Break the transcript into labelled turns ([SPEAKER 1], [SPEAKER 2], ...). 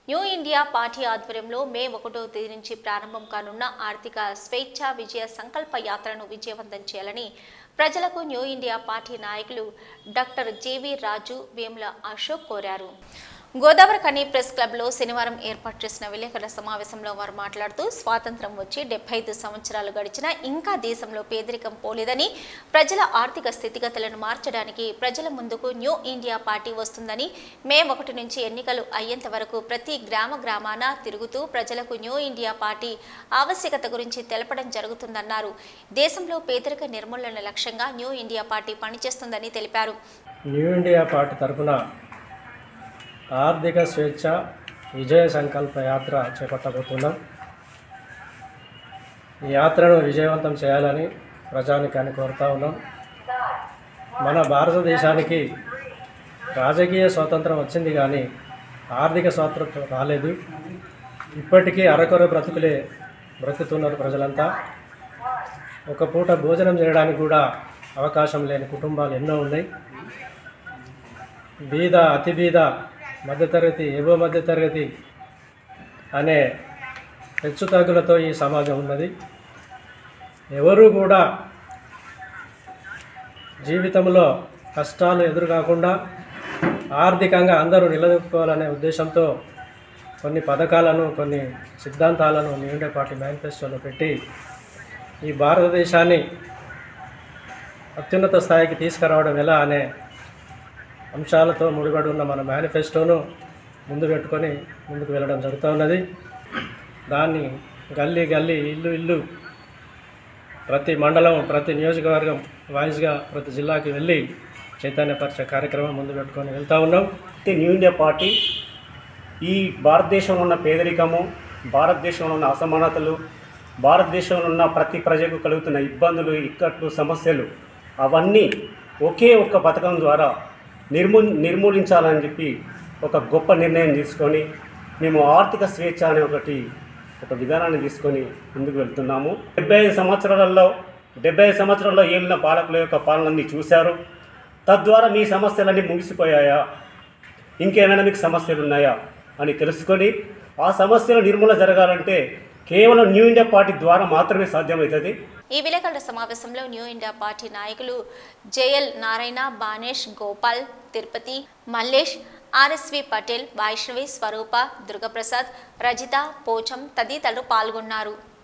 [SPEAKER 1] new India party ఆధ్వర్యంలో మే ఒకటో తేదీ నుంచి ప్రారంభం కానున్న ఆర్థిక స్వేచ్ఛ విజయ సంకల్ప యాత్రను విజయవంతం చేయాలని ప్రజలకు న్యూ ఇండియా పార్టీ నాయకులు డాక్టర్ జేవి రాజు వేముల అశోక్ కోరారు గోదావరి కని ప్రెస్ క్లబ్లో శనివారం ఏర్పాటు చేసిన విలేకరుల సమావేశంలో వారు మాట్లాడుతూ స్వాతంత్రం వచ్చి డెబ్బై ఐదు సంవత్సరాలు గడిచినా ఇంకా దేశంలో పేదరికం పోలేదని ప్రజల ఆర్థిక స్థితిగతులను మార్చడానికి ప్రజల ముందుకు న్యూ ఇండియా పార్టీ వస్తుందని మే ఒకటి నుంచి ఎన్నికలు అయ్యేంత వరకు ప్రతి గ్రామ గ్రామాన తిరుగుతూ ప్రజలకు న్యూ ఇండియా పార్టీ ఆవశ్యకత గురించి తెలపడం జరుగుతుందన్నారు దేశంలో పేదరిక నిర్మూలన లక్ష్యంగా న్యూ ఇండియా పార్టీ పనిచేస్తుందని తెలిపారు
[SPEAKER 2] న్యూ ఇండియా పార్టీ తరఫున ఆర్థిక స్వేచ్ఛ విజయ సంకల్ప యాత్ర చేపట్టబోతున్నాం ఈ యాత్రను విజయవంతం చేయాలని ప్రజానికాన్ని కోరుతా ఉన్నాం మన భారతదేశానికి రాజకీయ స్వాతంత్రం వచ్చింది కానీ ఆర్థిక స్వాతంత్రం రాలేదు ఇప్పటికీ అరకొర బ్రతుకులే బ్రతుకుతున్నారు ప్రజలంతా ఒక పూట భోజనం చేయడానికి కూడా అవకాశం లేని కుటుంబాలు ఎన్నో ఉన్నాయి బీద అతి బీద మధ్యతరగతి ఎగువ మధ్యతరగతి అనే హెచ్చుతగ్గులతో ఈ సమాజం ఉన్నది ఎవరు కూడా జీవితంలో కష్టాలు ఎదురుకాకుండా ఆర్థికంగా అందరూ నిలదొక్కుకోవాలనే ఉద్దేశంతో కొన్ని పథకాలను కొన్ని సిద్ధాంతాలను న్యూ పార్టీ మేనిఫెస్టోలో పెట్టి ఈ భారతదేశాన్ని అత్యున్నత స్థాయికి తీసుకురావడం ఎలా అనే అంశాలతో ముడిపడి ఉన్న మన మేనిఫెస్టోను ముందు పెట్టుకొని ముందుకు వెళ్ళడం జరుగుతూ ఉన్నది దాన్ని గల్లీ గల్లీ ఇల్లు ఇల్లు ప్రతి మండలం ప్రతి నియోజకవర్గం వాయిస్గా ప్రతి జిల్లాకి వెళ్ళి చైతన్యపరిచే కార్యక్రమం ముందు పెట్టుకొని వెళ్తూ ఉన్నాం
[SPEAKER 3] అయితే న్యూ ఇండియా పార్టీ ఈ భారతదేశంలో ఉన్న పేదరికము భారతదేశంలో ఉన్న అసమానతలు భారతదేశంలో ఉన్న ప్రతి ప్రజకు కలుగుతున్న ఇబ్బందులు ఇక్కట్లు సమస్యలు అవన్నీ ఒకే ఒక్క పథకం ద్వారా నిర్మూ నిర్మూలించాలని చెప్పి ఒక గొప్ప నిర్ణయం తీసుకొని మేము ఆర్థిక స్వేచ్ఛ అనే ఒకటి ఒక విధానాన్ని తీసుకొని ముందుకు వెళ్తున్నాము డెబ్బై ఐదు సంవత్సరాలలో డెబ్బై ఐదు సంవత్సరాల్లో ఏలిన పాలకుల యొక్క పాలనని చూశారు తద్వారా మీ సమస్యలన్నీ ముగిసిపోయాయా ఇంకేమైనా మీకు సమస్యలు ఉన్నాయా అని తెలుసుకొని ఆ సమస్యల నిర్మూలన జరగాలంటే కేవలం న్యూ ఇండియా పార్టీ ద్వారా మాత్రమే సాధ్యమవుతుంది
[SPEAKER 1] ఈ విలేకరుల సమావేశంలో న్యూ ఇండియా పార్టీ నాయకులు జేఎల్ నారాయణ బానేష్ గోపాల్ తిరుపతి మల్లేష్ ఆర్ఎస్వి పటేల్ వైష్ణవి స్వరూప దుర్గప్రసాద్ రజిత పోచం తదితరులు పాల్గొన్నారు